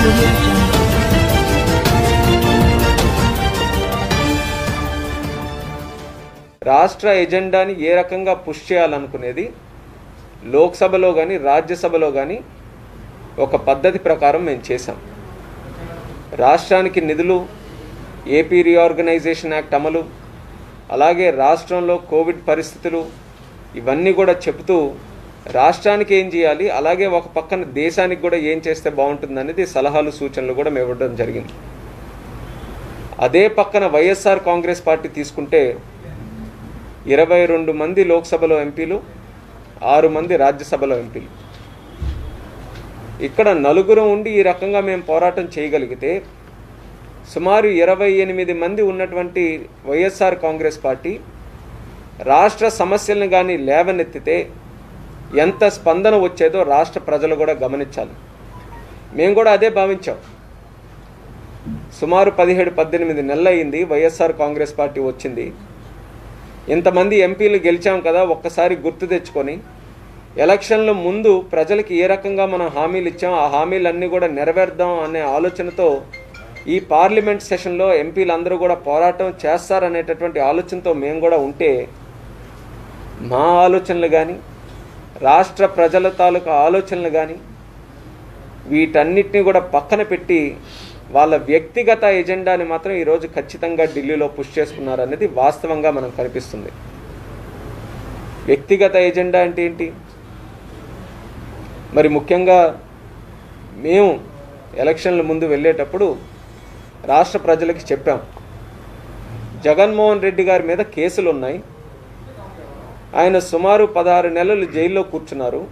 audio jungle. రాష్ట్ర ఎజెండాని ఏ రకంగా push చేయాలనుకునేది లోక్సభలో కానీ రాజ్యసభలో కానీ ఒక పద్ధతి ప్రకారం మేము చేశాం రాష్ట్రానికి నిధులు ఏపీ రీఆర్గనైజేషన్ యాక్ట్ అమలు అలాగే రాష్ట్రంలో కోవిడ్ పరిస్థితులు ఇవన్నీ కూడా చెబుతూ రాష్ట్రానికి ఏం చేయాలి అలాగే ఒక పక్కన దేశానికి కూడా ఏం చేస్తే బాగుంటుంది అనేది సలహాలు సూచనలు కూడా మేము ఇవ్వడం జరిగింది అదే పక్కన వైఎస్ఆర్ కాంగ్రెస్ పార్టీ తీసుకుంటే ఇరవై రెండు మంది లోక్సభలో ఎంపీలు ఆరు మంది రాజ్యసభలో ఎంపీలు ఇక్కడ నలుగురు ఉండి ఈ రకంగా మేము పోరాటం చేయగలిగితే సుమారు ఇరవై ఎనిమిది మంది ఉన్నటువంటి వైఎస్ఆర్ కాంగ్రెస్ పార్టీ రాష్ట్ర సమస్యలను కానీ లేవనెత్తితే ఎంత స్పందన వచ్చేదో రాష్ట్ర ప్రజలు కూడా గమనించాలి మేము కూడా అదే భావించాం సుమారు పదిహేడు పద్దెనిమిది నెలలు అయింది వైఎస్ఆర్ కాంగ్రెస్ పార్టీ వచ్చింది ఇంతమంది ఎంపీలు గెలిచాం కదా ఒక్కసారి గుర్తు తెచ్చుకొని ఎలక్షన్ల ముందు ప్రజలకి ఏ రకంగా మనం హామీలు ఇచ్చాం ఆ హామీలన్నీ కూడా నెరవేర్దాం అనే ఆలోచనతో ఈ పార్లమెంట్ సెషన్లో ఎంపీలందరూ కూడా పోరాటం చేస్తారనేటటువంటి ఆలోచనతో మేము కూడా ఉంటే మా ఆలోచనలు కానీ రాష్ట్ర ప్రజల తాలూకా ఆలోచనలు కానీ వీటన్నిటిని కూడా పక్కన పెట్టి వాళ్ళ వ్యక్తిగత ఎజెండాని మాత్రం ఈరోజు ఖచ్చితంగా ఢిల్లీలో పుష్ చేసుకున్నారు అనేది వాస్తవంగా మనం కనిపిస్తుంది వ్యక్తిగత ఎజెండా అంటే ఏంటి మరి ముఖ్యంగా మేము ఎలక్షన్ల ముందు వెళ్ళేటప్పుడు రాష్ట్ర ప్రజలకి చెప్పాం జగన్మోహన్ రెడ్డి గారి మీద కేసులు ఉన్నాయి ఆయన సుమారు పదహారు నెలలు జైల్లో కూర్చున్నారు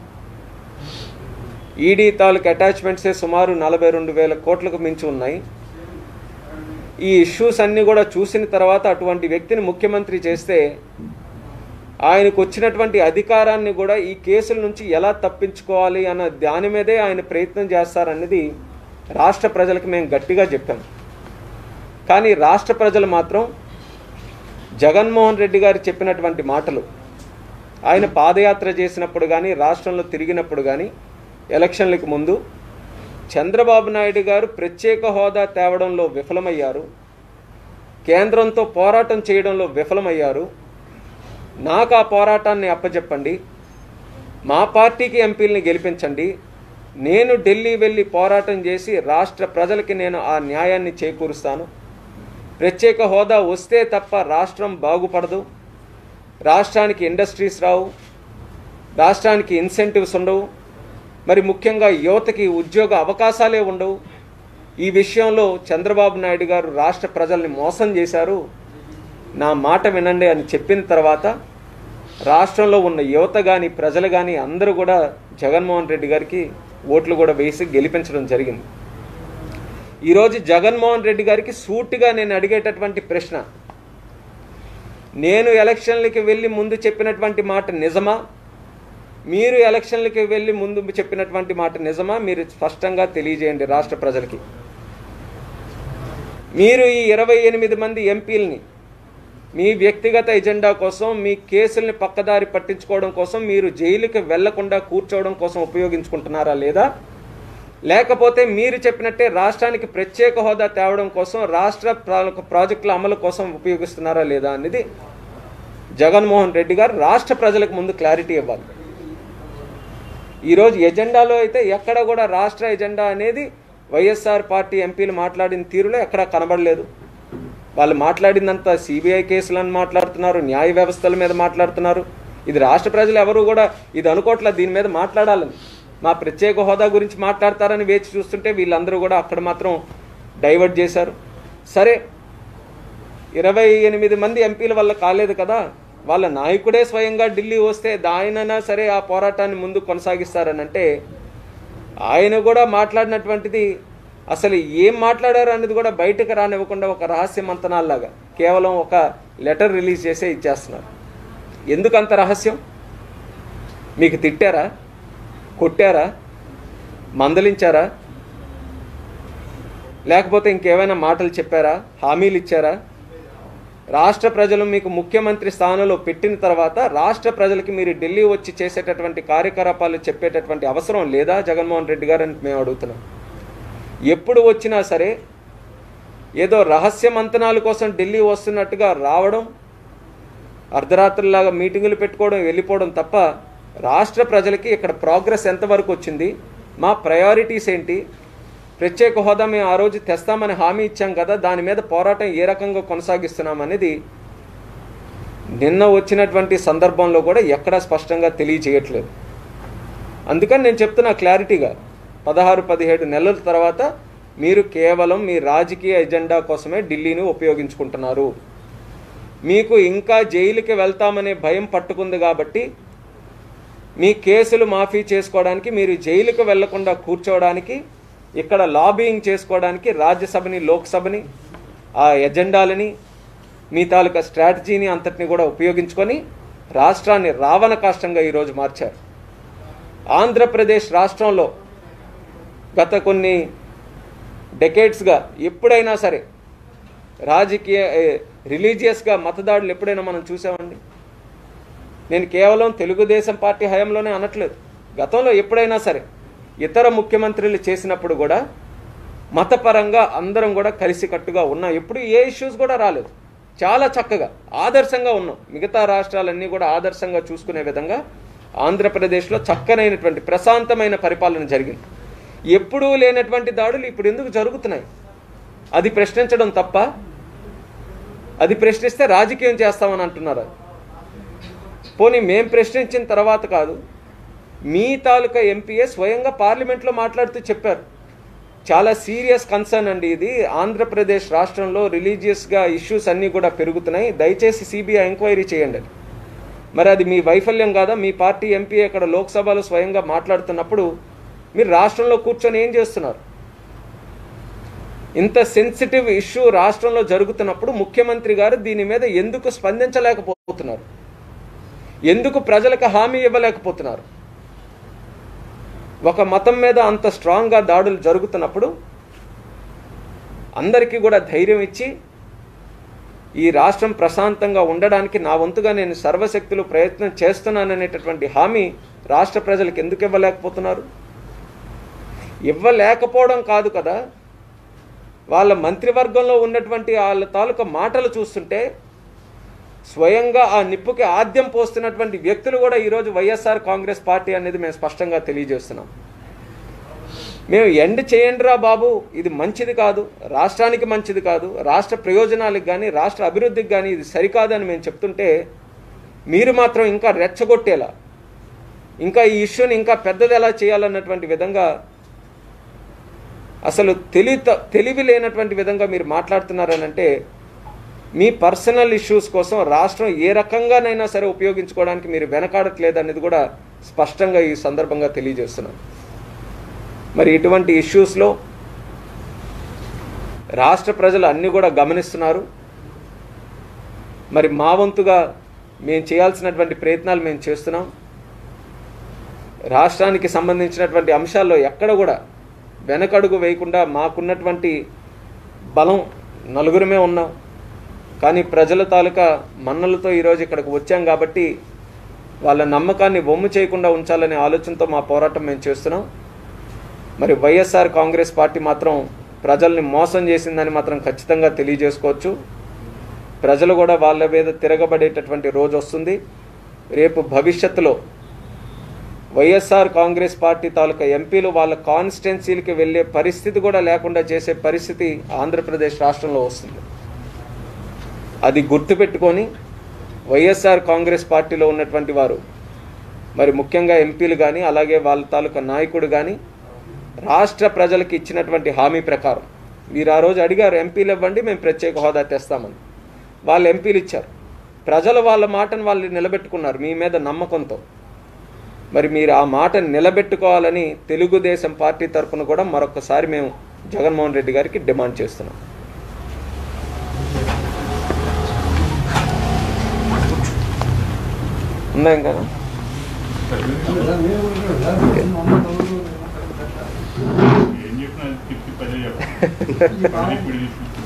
ఈడీ తాలూకు అటాచ్మెంట్సే సుమారు నలభై రెండు వేల కోట్లకు మించి ఉన్నాయి ఈ ఇష్యూస్ అన్నీ కూడా చూసిన తర్వాత అటువంటి వ్యక్తిని ముఖ్యమంత్రి చేస్తే ఆయనకు వచ్చినటువంటి అధికారాన్ని కూడా ఈ కేసుల నుంచి ఎలా తప్పించుకోవాలి అన్న దాని మీదే ఆయన ప్రయత్నం చేస్తారన్నది రాష్ట్ర ప్రజలకు మేము గట్టిగా చెప్పాం కానీ రాష్ట్ర ప్రజలు మాత్రం జగన్మోహన్ రెడ్డి గారు చెప్పినటువంటి మాటలు ఆయన పాదయాత్ర చేసినప్పుడు కానీ రాష్ట్రంలో తిరిగినప్పుడు కానీ ఎలక్షన్లకు ముందు చంద్రబాబు నాయుడు గారు ప్రత్యేక హోదా తేవడంలో విఫలమయ్యారు కేంద్రంతో పోరాటం చేయడంలో విఫలమయ్యారు నాకు ఆ పోరాటాన్ని అప్పచెప్పండి మా పార్టీకి ఎంపీలని గెలిపించండి నేను ఢిల్లీ వెళ్ళి పోరాటం చేసి రాష్ట్ర ప్రజలకి నేను ఆ న్యాయాన్ని చేకూరుస్తాను ప్రత్యేక హోదా వస్తే తప్ప రాష్ట్రం బాగుపడదు రాష్ట్రానికి ఇండస్ట్రీస్ రావు రాష్ట్రానికి ఇన్సెంటివ్స్ ఉండవు మరి ముఖ్యంగా యువతకి ఉద్యోగ అవకాశాలే ఉండవు ఈ విషయంలో చంద్రబాబు నాయుడు గారు రాష్ట్ర ప్రజల్ని మోసం చేశారు నా మాట వినండి అని చెప్పిన తర్వాత రాష్ట్రంలో ఉన్న యువత కానీ ప్రజలు కానీ అందరూ కూడా జగన్మోహన్ రెడ్డి గారికి ఓట్లు కూడా వేసి గెలిపించడం జరిగింది ఈరోజు జగన్మోహన్ రెడ్డి గారికి సూటిగా నేను అడిగేటటువంటి ప్రశ్న నేను ఎలక్షన్లకి వెళ్ళి ముందు చెప్పినటువంటి మాట నిజమా మీరు ఎలక్షన్లకి వెళ్ళి ముందు చెప్పినటువంటి మాట నిజమా మీరు స్పష్టంగా తెలియజేయండి రాష్ట్ర ప్రజలకి మీరు ఈ ఇరవై ఎనిమిది మంది ఎంపీలని మీ వ్యక్తిగత ఎజెండా కోసం మీ కేసుల్ని పక్కదారి పట్టించుకోవడం కోసం మీరు జైలుకి వెళ్లకుండా కూర్చోవడం కోసం ఉపయోగించుకుంటున్నారా లేదా లేకపోతే మీరు చెప్పినట్టే రాష్ట్రానికి ప్రత్యేక హోదా తేవడం కోసం రాష్ట్ర ప్రా- ప్రాజెక్టుల అమలు కోసం ఉపయోగిస్తున్నారా లేదా అనేది జగన్మోహన్ రెడ్డి గారు రాష్ట్ర ప్రజలకు ముందు క్లారిటీ ఇవ్వాలి ఈరోజు ఎజెండాలో అయితే ఎక్కడ కూడా రాష్ట్ర ఎజెండా అనేది వైఎస్ఆర్ పార్టీ ఎంపీలు మాట్లాడిన తీరులో ఎక్కడా కనబడలేదు వాళ్ళు మాట్లాడిందంతా సిబిఐ కేసులను మాట్లాడుతున్నారు న్యాయ వ్యవస్థల మీద మాట్లాడుతున్నారు ఇది రాష్ట్ర ప్రజలు ఎవరు కూడా ఇది అనుకోవట్లేదు దీని మీద మాట్లాడాలని మా ప్రత్యేక హోదా గురించి మాట్లాడతారని వేచి చూస్తుంటే వీళ్ళందరూ కూడా అక్కడ మాత్రం డైవర్ట్ చేశారు సరే ఇరవై ఎనిమిది మంది ఎంపీల వల్ల కాలేదు కదా వాళ్ళ నాయకుడే స్వయంగా ఢిల్లీ వస్తే ఆయనైనా సరే ఆ పోరాటాన్ని ముందు కొనసాగిస్తారని అంటే ఆయన కూడా మాట్లాడినటువంటిది అసలు ఏం మాట్లాడారు అనేది కూడా బయటకు రానివ్వకుండా ఒక రహస్య మంతనాల్లాగా కేవలం ఒక లెటర్ రిలీజ్ చేసే ఇచ్చేస్తున్నారు ఎందుకు అంత రహస్యం మీకు తిట్టారా కొట్టారా మందలించారా లేకపోతే ఇంకేమైనా మాటలు చెప్పారా హామీలు ఇచ్చారా రాష్ట్ర ప్రజలు మీకు ముఖ్యమంత్రి స్థానంలో పెట్టిన తర్వాత రాష్ట్ర ప్రజలకి మీరు ఢిల్లీ వచ్చి చేసేటటువంటి కార్యకలాపాలు చెప్పేటటువంటి అవసరం లేదా జగన్మోహన్ రెడ్డి గారు అని మేము అడుగుతున్నాం ఎప్పుడు వచ్చినా సరే ఏదో రహస్య మంతనాల కోసం ఢిల్లీ వస్తున్నట్టుగా రావడం అర్ధరాత్రులాగా మీటింగులు పెట్టుకోవడం వెళ్ళిపోవడం తప్ప రాష్ట్ర ప్రజలకి ఇక్కడ ప్రోగ్రెస్ ఎంతవరకు వచ్చింది మా ప్రయారిటీస్ ఏంటి ప్రత్యేక హోదా మేము ఆ రోజు తెస్తామని హామీ ఇచ్చాం కదా దాని మీద పోరాటం ఏ రకంగా కొనసాగిస్తున్నాం అనేది నిన్న వచ్చినటువంటి సందర్భంలో కూడా ఎక్కడా స్పష్టంగా తెలియచేయట్లేదు అందుకని నేను చెప్తున్నా క్లారిటీగా పదహారు పదిహేడు నెలల తర్వాత మీరు కేవలం మీ రాజకీయ ఎజెండా కోసమే ఢిల్లీని ఉపయోగించుకుంటున్నారు మీకు ఇంకా జైలుకి వెళ్తామనే భయం పట్టుకుంది కాబట్టి మీ కేసులు మాఫీ చేసుకోవడానికి మీరు జైలుకు వెళ్లకుండా కూర్చోవడానికి ఇక్కడ లాబింగ్ చేసుకోవడానికి రాజ్యసభని లోక్సభని ఆ ఎజెండాలని మీ తాలూకా స్ట్రాటజీని అంతటిని కూడా ఉపయోగించుకొని రాష్ట్రాన్ని రావణ కాష్టంగా ఈరోజు మార్చారు ఆంధ్రప్రదేశ్ రాష్ట్రంలో గత కొన్ని డెకేడ్స్గా ఎప్పుడైనా సరే రాజకీయ రిలీజియస్గా మతదాడులు ఎప్పుడైనా మనం చూసామండి నేను కేవలం తెలుగుదేశం పార్టీ హయాంలోనే అనట్లేదు గతంలో ఎప్పుడైనా సరే ఇతర ముఖ్యమంత్రులు చేసినప్పుడు కూడా మతపరంగా అందరం కూడా కలిసికట్టుగా ఉన్నాం ఎప్పుడు ఏ ఇష్యూస్ కూడా రాలేదు చాలా చక్కగా ఆదర్శంగా ఉన్నాం మిగతా రాష్ట్రాలన్నీ కూడా ఆదర్శంగా చూసుకునే విధంగా ఆంధ్రప్రదేశ్లో చక్కనైనటువంటి ప్రశాంతమైన పరిపాలన జరిగింది ఎప్పుడూ లేనటువంటి దాడులు ఇప్పుడు ఎందుకు జరుగుతున్నాయి అది ప్రశ్నించడం తప్ప అది ప్రశ్నిస్తే రాజకీయం చేస్తామని అంటున్నారు పోనీ మేం ప్రశ్నించిన తర్వాత కాదు మీ తాలూకా ఎంపీఏ స్వయంగా పార్లమెంట్లో మాట్లాడుతూ చెప్పారు చాలా సీరియస్ కన్సర్న్ అండి ఇది ఆంధ్రప్రదేశ్ రాష్ట్రంలో రిలీజియస్గా ఇష్యూస్ అన్నీ కూడా పెరుగుతున్నాయి దయచేసి సిబిఐ ఎంక్వైరీ చేయండి అని. మరి అది మీ వైఫల్యం కాదా మీ పార్టీ ఎంపీ అక్కడ లోక్సభలో స్వయంగా మాట్లాడుతున్నప్పుడు మీరు రాష్ట్రంలో కూర్చొని ఏం చేస్తున్నారు ఇంత సెన్సిటివ్ ఇష్యూ రాష్ట్రంలో జరుగుతున్నప్పుడు ముఖ్యమంత్రి గారు దీని మీద ఎందుకు స్పందించలేకపోతున్నారు ఎందుకు ప్రజలకు హామీ ఇవ్వలేకపోతున్నారు ఒక మతం మీద అంత స్ట్రాంగ్గా దాడులు జరుగుతున్నప్పుడు అందరికీ కూడా ధైర్యం ఇచ్చి ఈ రాష్ట్రం ప్రశాంతంగా ఉండడానికి నా వంతుగా నేను సర్వశక్తులు ప్రయత్నం చేస్తున్నాననేటటువంటి హామీ రాష్ట్ర ప్రజలకు ఎందుకు ఇవ్వలేకపోతున్నారు ఇవ్వలేకపోవడం కాదు కదా వాళ్ళ మంత్రివర్గంలో ఉన్నటువంటి వాళ్ళ తాలూకా మాటలు చూస్తుంటే స్వయంగా ఆ నిప్పుకి ఆద్యం పోస్తున్నటువంటి వ్యక్తులు కూడా ఈరోజు వైఎస్ఆర్ కాంగ్రెస్ పార్టీ అనేది మేము స్పష్టంగా తెలియజేస్తున్నాం మేము ఎండ్ చేయండిరా బాబు ఇది మంచిది కాదు రాష్ట్రానికి మంచిది కాదు రాష్ట్ర ప్రయోజనాలకు కానీ రాష్ట్ర అభివృద్ధికి కానీ ఇది సరికాదని మేము చెప్తుంటే మీరు మాత్రం ఇంకా రెచ్చగొట్టేలా ఇంకా ఈ ఇష్యూని ఇంకా పెద్దది ఎలా చేయాలన్నటువంటి విధంగా అసలు తెలి తెలివి లేనటువంటి విధంగా మీరు మాట్లాడుతున్నారనంటే మీ పర్సనల్ ఇష్యూస్ కోసం రాష్ట్రం ఏ రకంగానైనా సరే ఉపయోగించుకోవడానికి మీరు వెనకాడట్లేదు అనేది కూడా స్పష్టంగా ఈ సందర్భంగా తెలియజేస్తున్నాను మరి ఇటువంటి ఇష్యూస్లో రాష్ట్ర ప్రజలు అన్నీ కూడా గమనిస్తున్నారు మరి మా వంతుగా మేము చేయాల్సినటువంటి ప్రయత్నాలు మేము చేస్తున్నాం రాష్ట్రానికి సంబంధించినటువంటి అంశాల్లో ఎక్కడ కూడా వెనకడుగు వేయకుండా మాకున్నటువంటి బలం నలుగురమే ఉన్నాం కానీ ప్రజల తాలూకా మన్నలతో ఈరోజు ఇక్కడికి వచ్చాం కాబట్టి వాళ్ళ నమ్మకాన్ని బొమ్ము చేయకుండా ఉంచాలనే ఆలోచనతో మా పోరాటం మేము చేస్తున్నాం మరి వైఎస్ఆర్ కాంగ్రెస్ పార్టీ మాత్రం ప్రజల్ని మోసం చేసిందని మాత్రం ఖచ్చితంగా తెలియజేసుకోవచ్చు ప్రజలు కూడా వాళ్ళ మీద తిరగబడేటటువంటి రోజు వస్తుంది రేపు భవిష్యత్తులో వైఎస్ఆర్ కాంగ్రెస్ పార్టీ తాలూకా ఎంపీలు వాళ్ళ కాన్స్టిట్యున్సీలకి వెళ్ళే పరిస్థితి కూడా లేకుండా చేసే పరిస్థితి ఆంధ్రప్రదేశ్ రాష్ట్రంలో వస్తుంది అది గుర్తుపెట్టుకొని వైఎస్ఆర్ కాంగ్రెస్ పార్టీలో ఉన్నటువంటి వారు మరి ముఖ్యంగా ఎంపీలు కానీ అలాగే వాళ్ళ తాలూకా నాయకుడు కానీ రాష్ట్ర ప్రజలకు ఇచ్చినటువంటి హామీ ప్రకారం మీరు ఆ రోజు అడిగారు ఎంపీలు ఇవ్వండి మేము ప్రత్యేక హోదా తెస్తామని వాళ్ళు ఎంపీలు ఇచ్చారు ప్రజలు వాళ్ళ మాటను వాళ్ళు నిలబెట్టుకున్నారు మీ మీద నమ్మకంతో మరి మీరు ఆ మాట నిలబెట్టుకోవాలని తెలుగుదేశం పార్టీ తరఫున కూడా మరొకసారి మేము జగన్మోహన్ రెడ్డి గారికి డిమాండ్ చేస్తున్నాం ఉన్నాయి కదా ఏం చెప్పినా తిప్పి పదే చెప్పాలి ఇప్పుడు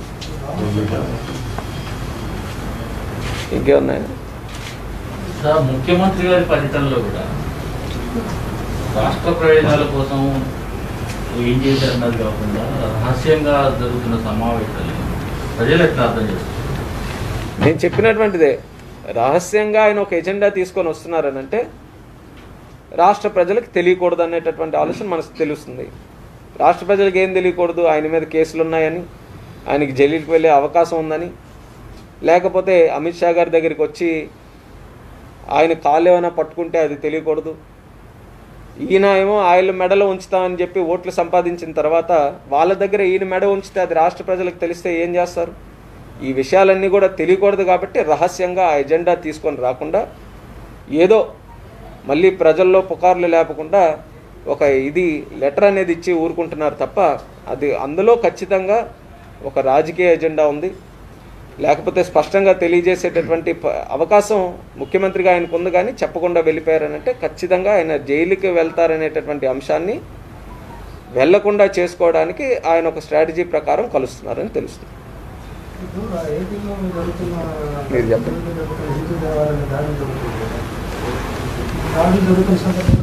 ఇంకేమున్నాయి సార్ ముఖ్యమంత్రి గారి పర్యటనలో కూడా రాష్ట్ర ప్రయోజనాల కోసం ఏం చేశారన్నది కాకుండా రహస్యంగా జరుగుతున్న సమావేశాలు ప్రజలు ఎట్లా అర్థం చేస్తారు నేను చెప్పినటువంటిదే రహస్యంగా ఆయన ఒక ఎజెండా తీసుకొని వస్తున్నారని అంటే రాష్ట్ర ప్రజలకు తెలియకూడదు అనేటటువంటి ఆలోచన మనకు తెలుస్తుంది రాష్ట్ర ప్రజలకు ఏం తెలియకూడదు ఆయన మీద కేసులు ఉన్నాయని ఆయనకి జైలుకి వెళ్ళే అవకాశం ఉందని లేకపోతే అమిత్ షా గారి దగ్గరికి వచ్చి ఆయన కాళ్ళు ఏమైనా పట్టుకుంటే అది తెలియకూడదు ఈయన ఏమో ఆయన మెడలో ఉంచుతామని చెప్పి ఓట్లు సంపాదించిన తర్వాత వాళ్ళ దగ్గర ఈయన మెడ ఉంచితే అది రాష్ట్ర ప్రజలకు తెలిస్తే ఏం చేస్తారు ఈ విషయాలన్నీ కూడా తెలియకూడదు కాబట్టి రహస్యంగా ఆ ఎజెండా తీసుకొని రాకుండా ఏదో మళ్ళీ ప్రజల్లో పుకార్లు లేపకుండా ఒక ఇది లెటర్ అనేది ఇచ్చి ఊరుకుంటున్నారు తప్ప అది అందులో ఖచ్చితంగా ఒక రాజకీయ ఎజెండా ఉంది లేకపోతే స్పష్టంగా తెలియజేసేటటువంటి ప- అవకాశం ముఖ్యమంత్రిగా ఆయనకు ఉంది కానీ చెప్పకుండా వెళ్ళిపోయారనంటే ఖచ్చితంగా ఆయన జైలుకి వెళ్తారనేటటువంటి అంశాన్ని వెళ్లకుండా చేసుకోవడానికి ఆయన ఒక స్ట్రాటజీ ప్రకారం కలుస్తున్నారని తెలుస్తుంది ఇప్పుడు ఆ ఏపీలో జరుగుతున్న మీరు చెప్పండి. ఏపీలో జరుగుతున్న హిందూ దేవాలయాల దాడులు జరుగుతుంది కదా. దాడులు జరుగుతున్న సందర్భంలో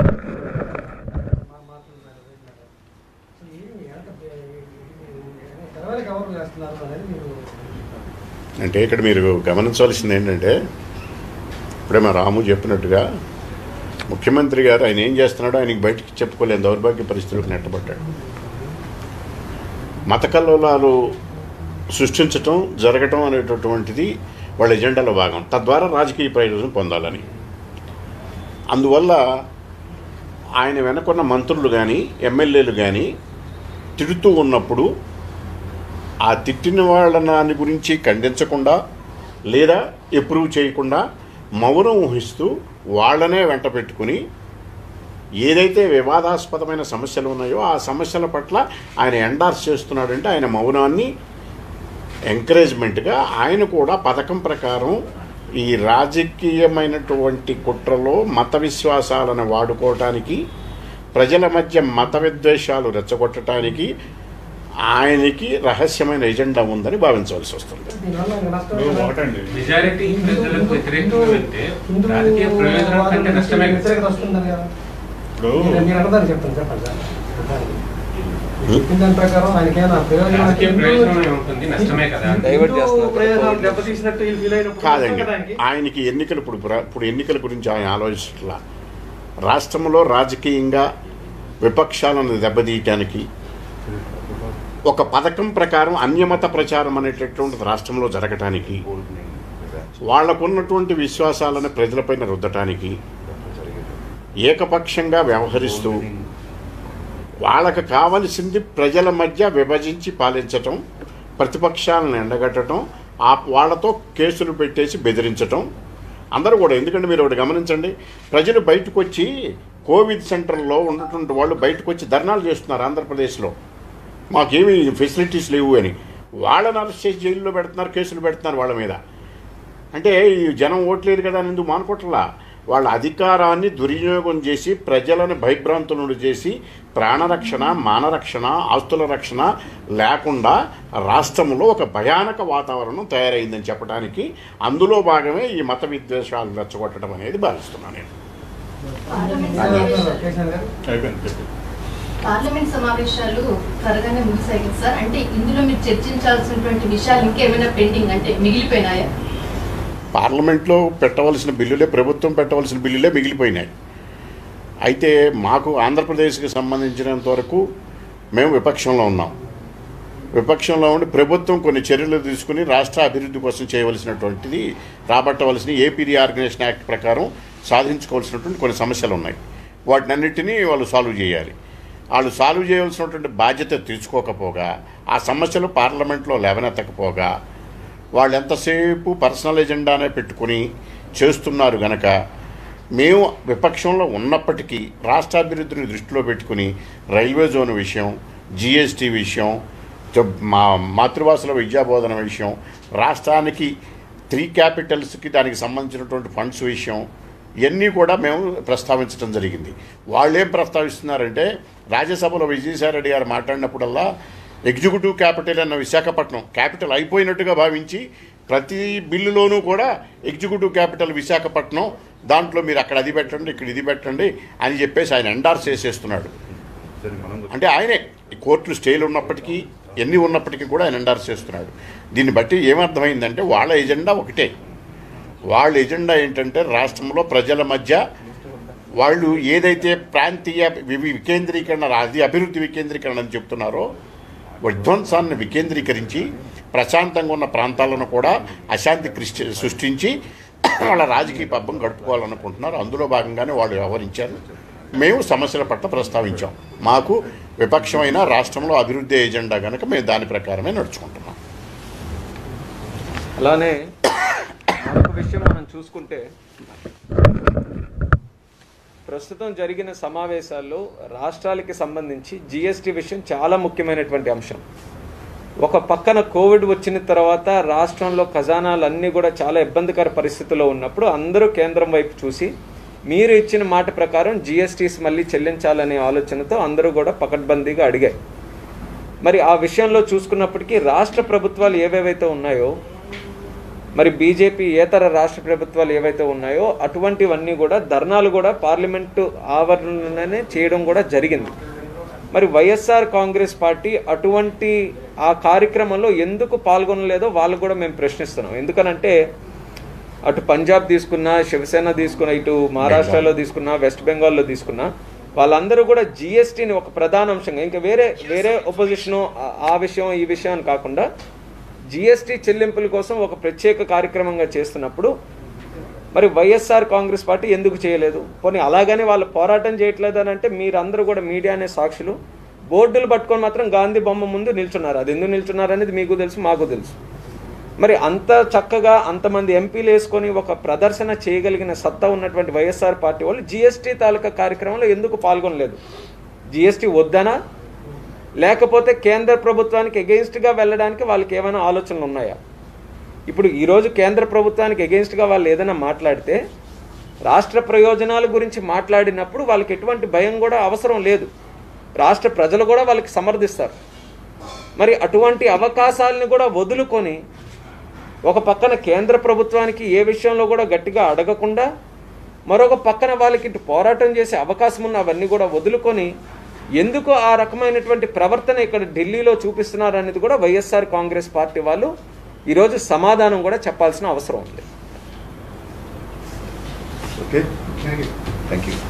మా మాటలు ఉన్నారు, విన్నారు. సో ఏమి ఎంత తెరవరికి ఎవరు చేస్తున్నారు అనేది మీరు అంటే ఇక్కడ మీరు గమనించవలసింది ఏంటంటే ఇప్పుడే మా రాము చెప్పినట్టుగా ముఖ్యమంత్రి గారు ఆయన ఏం చేస్తున్నాడో ఆయనకి బయటికి చెప్పుకోలేని దౌర్భాగ్య పరిస్థితులకు నెట్టబడ్డాడు మత కల్లోలాలు సృష్టించటం జరగటం అనేటటువంటిది వాళ్ళ ఎజెండాలో భాగం తద్వారా రాజకీయ ప్రయోజనం పొందాలని అందువల్ల ఆయన వెనకున్న మంత్రులు కానీ ఎమ్మెల్యేలు కానీ తిడుతూ ఉన్నప్పుడు ఆ తిట్టిన వాళ్ళ దాని గురించి ఖండించకుండా లేదా ఎప్రూవ్ చేయకుండా మౌనం ఊహిస్తూ వాళ్ళనే వెంట పెట్టుకుని ఏదైతే వివాదాస్పదమైన సమస్యలు ఉన్నాయో ఆ సమస్యల పట్ల ఆయన ఎండార్స్ చేస్తున్నాడంటే ఆయన మౌనాన్ని ఎంకరేజ్మెంట్గా ఆయన కూడా పథకం ప్రకారం ఈ రాజకీయమైనటువంటి కుట్రలో మత విశ్వాసాలను వాడుకోవటానికి ప్రజల మధ్య మత విద్వేషాలు రెచ్చగొట్టడానికి ఆయనకి రహస్యమైన ఎజెండా ఉందని భావించవలసి వస్తుంది దీనివల్ల ఇంకా నష్టం ఇప్పుడు కదా. ఒకటండి మెజారిటీ ప్రజలకు వ్యతిరేకంగా వెళ్తే హిందూ రాజకీయ ప్రయోజనం వాదం కంటే నుంచి నష్టమే కదా. వ్యతిరేకత వస్తుందని కదా ఇప్పుడు మీరు- మీరు అన్నదాన్ని చెప్తాను చెప్పండి సార్ మీరు చెప్పిన దాని ప్రకారం ఆయనకేమైనా ప్రయోజనం రాజకీయ హిందూ- ప్రయోజనం ఏముంటుంది? నష్టమే కదా. హిందూ డైవర్ట్ చేస్తున్నారు. ప్రయోజనాలు దెబ్బతీసినట్టు వీళ్ళు ఫీల్ అయినప్పుడు కాదండి దానికి ఆయనకి ఎన్నికలు ఇప్పుడు ప్ర- ఇప్పుడు ఎన్నికల గురించి ఆయన ఆలోచించట్లా రాష్ట్రంలో రాజకీయంగా విపక్షాలను దెబ్బతీయటానికి ఒక పథకం ప్రకారం అన్యమత ప్రచారం అనేటటువంటిది రాష్ట్రంలో జరగటానికి వాళ్లకున్నటువంటి విశ్వాసాలను ప్రజలపైన రుద్దటానికి ఏకపక్షంగా వ్యవహరిస్తూ వాళ్ళకు కావలసింది ప్రజల మధ్య విభజించి పాలించటం ప్రతిపక్షాలను ఎండగట్టడం ఆ వాళ్ళతో కేసులు పెట్టేసి బెదిరించటం అందరూ కూడా ఎందుకంటే మీరు ఒకటి గమనించండి ప్రజలు బయటకు వచ్చి కోవిడ్ సెంటర్లో ఉన్నటువంటి వాళ్ళు బయటకు వచ్చి ధర్నాలు చేస్తున్నారు ఆంధ్రప్రదేశ్లో మాకేమీ ఫెసిలిటీస్ లేవు అని వాళ్ళని అరెస్ట్ చేసి జైల్లో పెడుతున్నారు కేసులు పెడుతున్నారు వాళ్ళ మీద అంటే ఈ జనం ఓట్లేదు కదా అని ఎందుకు మానుకోవట్లా వాళ్ళ అధికారాన్ని దుర్వినియోగం చేసి ప్రజలను భయభ్రాంతులను చేసి ప్రాణరక్షణ మానరక్షణ ఆస్తుల రక్షణ లేకుండా రాష్ట్రంలో ఒక భయానక వాతావరణం తయారైందని చెప్పడానికి అందులో భాగమే ఈ మత విద్వేషాలు రెచ్చగొట్టడం అనేది భావిస్తున్నాను నేను పార్లమెంట్ సమావేశాలు కేసీఆర్ గారు అయిపోయింది చెప్పి పార్లమెంట్ సమావేశాలు త్వరగానే ముగిసాయి కదా సార్ అంటే ఇందులో మీరు చర్చించాల్సినటువంటి విషయాలు ఇంకేమైనా పెండింగ్ అంటే మిగిలిపోయినాయా పార్లమెంట్లో పెట్టవలసిన బిల్లులే ప్రభుత్వం పెట్టవలసిన బిల్లులే మిగిలిపోయినాయి అయితే మాకు ఆంధ్రప్రదేశ్కి సంబంధించినంత వరకు మేము విపక్షంలో ఉన్నాం విపక్షంలో ఉండి ప్రభుత్వం కొన్ని చర్యలు తీసుకుని రాష్ట్ర అభివృద్ధి కోసం చేయవలసినటువంటిది రాబట్టవలసిన ఏపీ రీఆర్గనైజేషన్ యాక్ట్ ప్రకారం సాధించుకోవాల్సినటువంటి కొన్ని సమస్యలు ఉన్నాయి వాటినన్నిటినీ వాళ్ళు సాల్వ్ చేయాలి వాళ్ళు సాల్వ్ చేయవలసినటువంటి బాధ్యత తీర్చుకోకపోగా ఆ సమస్యలు పార్లమెంట్లో లేవనెత్తకపోగా వాళ్ళు ఎంతసేపు పర్సనల్ ఎజెండానే పెట్టుకుని చేస్తున్నారు గనక మేము విపక్షంలో ఉన్నప్పటికీ రాష్ట్రాభివృద్ధిని దృష్టిలో పెట్టుకుని రైల్వే జోన్ విషయం జిఎస్టీ విషయం చ- మా మాతృభాషలో విద్యాబోధన విషయం రాష్ట్రానికి త్రీ క్యాపిటల్స్కి దానికి సంబంధించినటువంటి ఫండ్స్ విషయం ఇవన్నీ కూడా మేము ప్రస్తావించడం జరిగింది వాళ్ళు ఏం ప్రస్తావిస్తున్నారంటే రాజ్యసభలో విజయసాయిరెడ్డి గారు మాట్లాడినప్పుడల్లా ఎగ్జిక్యూటివ్ క్యాపిటల్ అన్న విశాఖపట్నం క్యాపిటల్ అయిపోయినట్టుగా భావించి ప్రతి బిల్లులోనూ కూడా ఎగ్జిక్యూటివ్ క్యాపిటల్ విశాఖపట్నం దాంట్లో మీరు అక్కడ అది పెట్టండి ఇక్కడ ఇది పెట్టండి అని చెప్పేసి ఆయన ఎండార్స్ చేసేస్తున్నాడు దానికి మనం అంటే ఆయనే ఈ కోర్టులు స్టేలు ఉన్నప్పటికీ ఎన్ని ఉన్నప్పటికీ కూడా ఆయన ఎండార్స్ చేస్తున్నాడు దీన్ని బట్టి ఏమర్థమైందంటే వాళ్ళ ఎజెండా ఒకటే వాళ్ళ ఎజెండా ఏంటంటే రాష్ట్రంలో ప్రజల మధ్య వాళ్ళు ఏదైతే ప్రాంతీయ వి- వికేంద్రీకరణ అది అభివృద్ధి వికేంద్రీకరణ అని చెప్తున్నారో విధ్వంసాన్ని వికేంద్రీకరించి ప్రశాంతంగా ఉన్న ప్రాంతాలను కూడా అశాంతి కృష్టి సృష్టించి వాళ్ళ రాజకీయ పబ్బం గడుపుకోవాలనుకుంటున్నారు అందులో భాగంగానే వాళ్ళు వ్యవహరించారు మేము సమస్యల పట్ల ప్రస్తావించాం మాకు విపక్షమైన రాష్ట్రంలో అభివృద్ధి ఎజెండా కనుక మేము దాని ప్రకారమే నడుచుకుంటున్నాం అలానే మరొక విషయం మనం చూసుకుంటే ప్రస్తుతం జరిగిన సమావేశాల్లో రాష్ట్రాలకి సంబంధించి జిఎస్టీ విషయం చాలా ముఖ్యమైనటువంటి అంశం ఒక పక్కన కోవిడ్ వచ్చిన తర్వాత రాష్ట్రంలో ఖజానాలన్నీ కూడా చాలా ఇబ్బందికర పరిస్థితిలో ఉన్నప్పుడు అందరూ కేంద్రం వైపు చూసి మీరు ఇచ్చిన మాట ప్రకారం జిఎస్టీస్ మళ్ళీ చెల్లించాలనే ఆలోచనతో అందరూ కూడా పకడ్బందీగా అడిగాయి మరి ఆ విషయంలో చూసుకున్నప్పటికీ రాష్ట్ర ప్రభుత్వాలు ఏవేవైతే ఉన్నాయో మరి బీజేపీ ఏతర రాష్ట్ర ప్రభుత్వాలు ఏవైతే ఉన్నాయో అటువంటివన్నీ కూడా ధర్నాలు కూడా పార్లమెంటు ఆవరణలోనే చేయడం కూడా జరిగింది మరి వైఎస్ఆర్ కాంగ్రెస్ పార్టీ అటువంటి ఆ కార్యక్రమంలో ఎందుకు పాల్గొనలేదో వాళ్ళు కూడా మేము ప్రశ్నిస్తున్నాం ఎందుకనంటే అటు పంజాబ్ తీసుకున్నా శివసేన తీసుకున్నా ఇటు మహారాష్ట్రలో తీసుకున్నా వెస్ట్ బెంగాల్లో తీసుకున్నా వాళ్ళందరూ కూడా జిఎస్టీని ఒక ప్రధాన అంశంగా ఇంకా వేరే వేరే ఒపోజిషను ఆ- ఆ విషయం ఈ విషయం అని కాకుండా జిఎస్టీ చెల్లింపుల కోసం ఒక ప్రత్యేక కార్యక్రమంగా చేస్తున్నప్పుడు మరి వైఎస్ఆర్ కాంగ్రెస్ పార్టీ ఎందుకు చేయలేదు పోనీ అలాగని వాళ్ళు పోరాటం చేయట్లేదు అని అంటే మీరందరూ కూడా మీడియా అనే సాక్షులు బోర్డులు పట్టుకొని మాత్రం గాంధీ బొమ్మ ముందు నిల్చున్నారు అది ఎందుకు నిల్చున్నారు అనేది మీకు తెలుసు మాకు తెలుసు మరి అంత చక్కగా అంతమంది ఎంపీలు వేసుకొని ఒక ప్రదర్శన చేయగలిగిన సత్తా ఉన్నటువంటి వైఎస్ఆర్ పార్టీ వాళ్ళు జిఎస్టీ తాలూకా కార్యక్రమంలో ఎందుకు పాల్గొనలేదు జిఎస్టీ వద్దనా లేకపోతే కేంద్ర ప్రభుత్వానికి ఎగెయిన్స్ట్గా వెళ్ళడానికి వాళ్ళకి ఏమైనా ఆలోచనలు ఉన్నాయా ఇప్పుడు ఈరోజు కేంద్ర ప్రభుత్వానికి ఎగెయిన్స్ట్గా వాళ్ళు ఏదైనా మాట్లాడితే రాష్ట్ర ప్రయోజనాల గురించి మాట్లాడినప్పుడు వాళ్ళకి ఎటువంటి భయం కూడా అవసరం లేదు రాష్ట్ర ప్రజలు కూడా వాళ్ళకి సమర్థిస్తారు మరి అటువంటి అవకాశాలను కూడా వదులుకొని ఒక పక్కన కేంద్ర ప్రభుత్వానికి ఏ విషయంలో కూడా గట్టిగా అడగకుండా మరొక పక్కన వాళ్ళకి ఇటు పోరాటం చేసే అవకాశం ఉన్న అవన్నీ కూడా వదులుకొని ఎందుకు ఆ రకమైనటువంటి ప్రవర్తన ఇక్కడ ఢిల్లీలో చూపిస్తున్నారు అనేది కూడా వైఎస్ఆర్ కాంగ్రెస్ పార్టీ వాళ్ళు ఈరోజు సమాధానం కూడా చెప్పాల్సిన అవసరం ఉంది ఓకే థ్యాంక్ యూ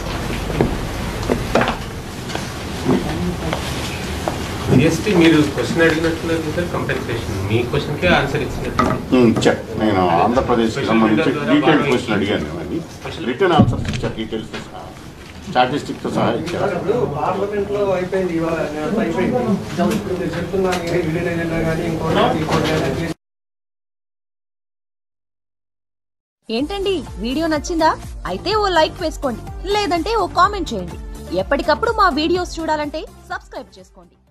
జిఎస్టీ మీరు క్వశ్చన్ అడిగినట్టున్నారు సార్ కంపెన్సేషన్ మీ క్వశ్చన్కే ఆన్సర్ ఇచ్చినట్టు ఉమ్, చెప్ నేను ఆంధ్రప్రదేశ్కి సంబంధించి డీటెయిల్ క్వశ్చన్ అడిగాను అది రిటర్న్ ఆన్సర్స్ ఇచ్చారు డీటెయిల్స్ స్టాటిస్టిక్తో సహా ఇచ్చారు ఇప్పుడు పార్లమెంట్ లో అయిపోయింది ఇవాళ అంతా అయిపోయింది ఇప్పుడు మీరు చెప్తున్నారు ఇండియన్ ఎజెండా కానీ ఇంకోటి ఇంకోటి కానీ ఏంటండి వీడియో నచ్చిందా అయితే ఓ లైక్ వేసుకోండి లేదంటే ఓ కామెంట్ చేయండి ఎప్పటికప్పుడు మా వీడియోస్ చూడాలంటే సబ్స్క్రైబ్ చేసుకోండి